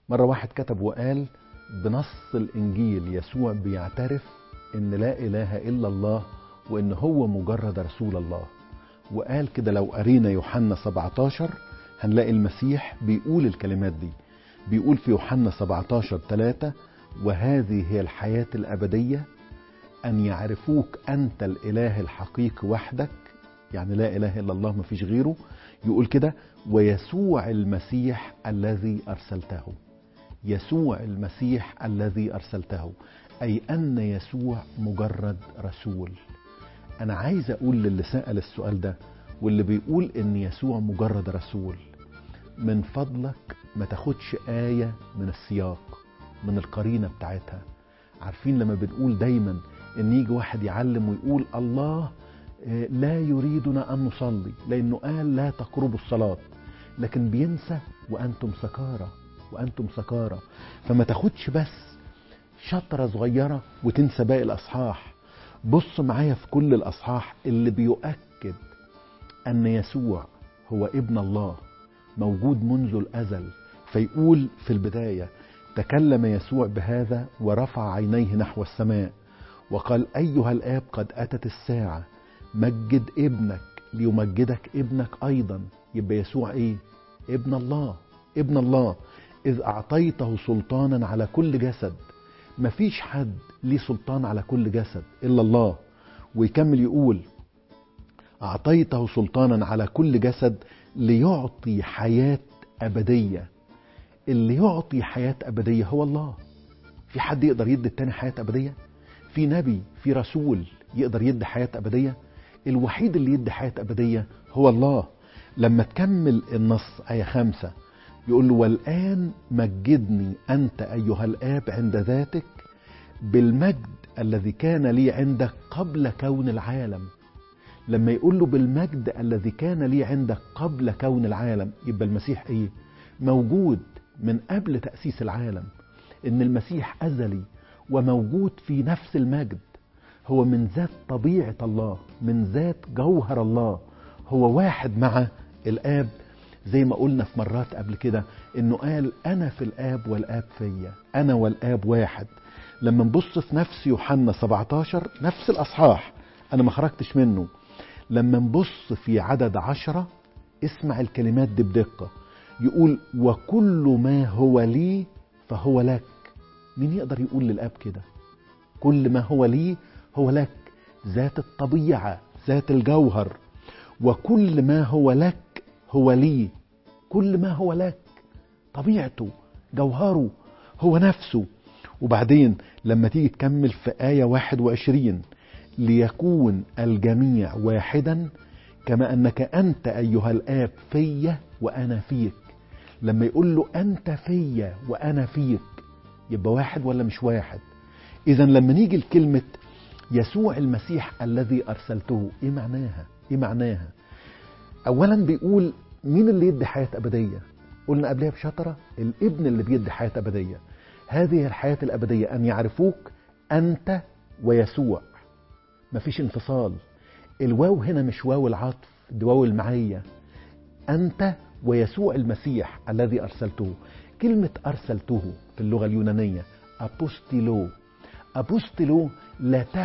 مرة واحد كتب وقال بنص الإنجيل يسوع بيعترف إن لا إله إلا الله وإن هو مجرد رسول الله وقال كده لو قرينا يوحنا 17 هنلاقي المسيح بيقول الكلمات دي بيقول في يوحنا 17 3 وهذه هي الحياة الأبدية أن يعرفوك أنت الإله الحقيقي وحدك يعني لا إله إلا الله ما فيش غيره يقول كده ويسوع المسيح الذي أرسلته يسوع المسيح الذي أرسلته أي أن يسوع مجرد رسول أنا عايز أقول للي سأل السؤال ده واللي بيقول إن يسوع مجرد رسول من فضلك ما تاخدش آية من السياق من القرينة بتاعتها عارفين لما بنقول دايما إن يجي واحد يعلم ويقول الله لا يريدنا أن نصلي لأنه قال لا تقربوا الصلاة لكن بينسى وأنتم سكارى وأنتم سكارى فما تاخدش بس شطرة صغيرة وتنسى باقي الأصحاح بص معايا في كل الأصحاح اللي بيؤكد أن يسوع هو ابن الله موجود منذ الأزل فيقول في البداية تكلم يسوع بهذا ورفع عينيه نحو السماء وقال أيها الآب قد أتت الساعة مجد ابنك ليمجدك ابنك أيضا يبقى يسوع إيه ابن الله ابن الله إذ أعطيته سلطانا على كل جسد مفيش حد ليه سلطان على كل جسد إلا الله ويكمل يقول أعطيته سلطانا على كل جسد ليعطي حياة أبدية اللي يعطي حياة أبدية هو الله في حد يقدر يدي التاني حياة أبدية في نبي في رسول يقدر يدي حياة أبدية الوحيد اللي يدي حياة أبدية هو الله لما تكمل النص آية خمسة يقول له والآن مجدني أنت أيها الآب عند ذاتك بالمجد الذي كان لي عندك قبل كون العالم لما يقول له بالمجد الذي كان لي عندك قبل كون العالم يبقى المسيح ايه موجود من قبل تأسيس العالم ان المسيح أزلي وموجود في نفس المجد هو من ذات طبيعة الله من ذات جوهر الله هو واحد مع الآب زي ما قلنا في مرات قبل كده انه قال انا في الاب والاب فيا انا والاب واحد لما نبص في نفس يوحنا 17 نفس الاصحاح انا ما خرجتش منه لما نبص في عدد عشرة اسمع الكلمات دي بدقة يقول وكل ما هو لي فهو لك مين يقدر يقول للاب كده كل ما هو لي هو لك ذات الطبيعة ذات الجوهر وكل ما هو لك هو لي كل ما هو لك طبيعته جوهره هو نفسه وبعدين لما تيجي تكمل في آية 21 ليكون الجميع واحدا كما أنك أنت أيها الآب فيا وأنا فيك لما يقول له أنت فيا وأنا فيك يبقى واحد ولا مش واحد إذا لما نيجي لكلمة يسوع المسيح الذي أرسلته إيه معناها إيه معناها أولا بيقول مين اللي يدي حياة أبدية قلنا قبلها بشطرة الابن اللي بيدي حياة أبدية هذه الحياة الأبدية أن يعرفوك أنت ويسوع مفيش انفصال الواو هنا مش واو العطف دي واو المعية أنت ويسوع المسيح الذي أرسلته كلمة أرسلته في اللغة اليونانية أبوستيلو أبوستيلو لا